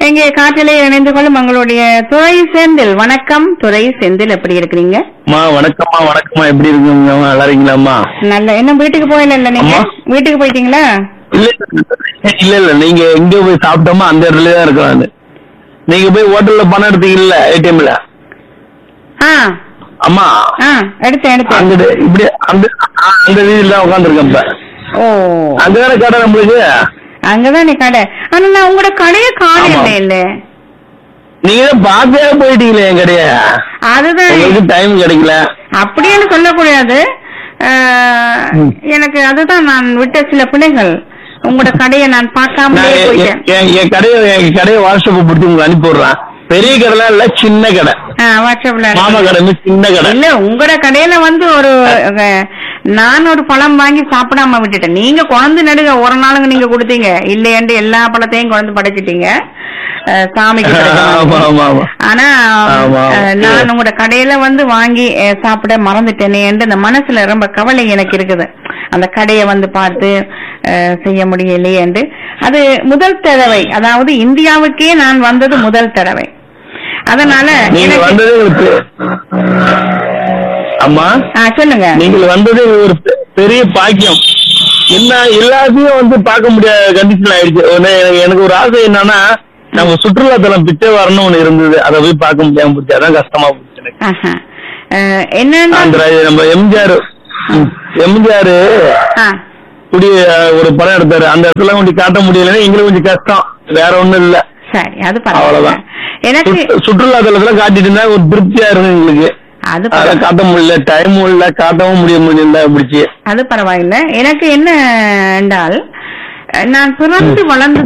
இங்கே காற்றிலே இணைந்து கொள்ளும் உங்களுடைய துறை செந்தில் வணக்கம் துறை செந்தில் எப்படி இருக்கிறீங்க அம்மா வணக்கம்மா வணக்கம்மா எப்படி இருக்கீங்க நல்லா இருக்கீங்களாம்மா நல்ல இன்னும் வீட்டுக்கு போயில இல்ல நீங்க அம்மா. வீட்டுக்கு போயிட்டீங்களா இல்ல இல்ல இல்ல நீங்க எங்க போய் சாப்பிட்டோமோ அந்த இடத்துல தான் இருக்கோம் நானு. நீங்க போய் ஹோட்டல்ல பணம் எடுத்தீங்கல்ல ஏடிஎம்ல ஆ அம்மா ஆ எடுத்தேன் எடுத்தேன் அங்கிட்டு இப்படி அந்த ஆ, அந்த வீதியில தான் உட்காந்துருக்கேன் இப்ப ஓ அங்கதானே கடை நம்மளுக்கு அங்கதான் நீ கடை ஆனா நான் உங்களோட கடையை காணல ஆமா. இல்ல நீங்க தான் பார்த்தே போயிட்டீங்களே என் கடைய அதுதான் உங்களுக்கு டைம் கிடைக்கல அப்படின்னு சொல்லக்கூடாது ஆஹ், ம். எனக்கு அதுதான் நான் விட்ட சில பிள்ளைகள் உங்களோட கடையை நான் பார்க்காமலே நான் என்- போயிட்டேன் என் என் கடையை என் கடையை வாட்ஸ்அப் பிடிச்சி உங்களுக்கு அனுப்பி விடுறேன் பெரிய கடைலாம் இல்ல சின்ன கடை ஆ, வாட்ஸ்அப்ல மாமா கடை வந்து சின்ன கடை இல்ல உங்களோட கடையில வந்து ஒரு அஹ், நான் ஒரு பழம் வாங்கி சாப்பிடாம விட்டுட்டேன் நீங்க குழந்தை நடுக ஒரு நாளுங்க நீங்க கொடுத்தீங்க இல்லையண்டு எல்லா பழத்தையும் குழந்தை படைச்சிட்டீங்க அஹ், சாமிக்கு படைக்கணும். ஆமா ஆமா ஆமா ஆனா ஆமா. அஹ், நான் உங்களோட கடையில வந்து வாங்கி அஹ், சாப்பிட மறந்துட்டேனே என்று இந்த மனசுல ரொம்ப கவலை எனக்கு இருக்குது அந்த கடையை வந்து பார்த்து அஹ், செய்ய முடியலையே என்று அது முதல் தடவை அதாவது இந்தியாவுக்கே நான் வந்தது முதல் தடவை அதனால நீங்க எனக்கு வந்ததே ஒரு பெ- அம்மா ஆ, சொல்லுங்க நீங்கள் வந்ததே ஒரு பெ- பெரிய பாக்கியம் என்ன எல்லாத்தையும் வந்து பார்க்க முடியாத கண்டிஷன் ஆயிடுச்சு ஒண்ணு எனக்கு- எனக்கு ஒரு ஆசை என்னன்னா நம்ம சுற்றுலாத்தலம் பிச்சை வரணும் ஒண்ணு இருந்தது அதை போய் பார்க்க முடியாம போச்சு அதான் கஷ்டமா போச்சு எனக்கு ஆஹா. அஹ், என்னன்னா அந்த நம்ம எம்ஜிஆர் எம்ஜிஆர் ஆ, குடி ஒரு படம் எடுத்தாரு அந்த இடத்துல கொஞ்சம் காட்ட முடியலன்னா எங்களுக்கு கொஞ்சம் கஷ்டம் வேற ஒண்ணும் இல்ல சரி அது பரவாயில்ல அவ்வளவுதான். எனக்கு சுற்று- சுற்றுலாத்தலத்துல காட்டிட்டு இருந்தா ஒரு திருப்தியா இருக்கும் எங்களுக்கு அது அதை பரவா- காட்ட முடியல டைமும் இல்ல காட்டவும் முடிய முடியல பிடிச்சி அது பரவாயில்ல எனக்கு என்ன என்றால் அஹ், நான் பிறந்து வளர்ந்து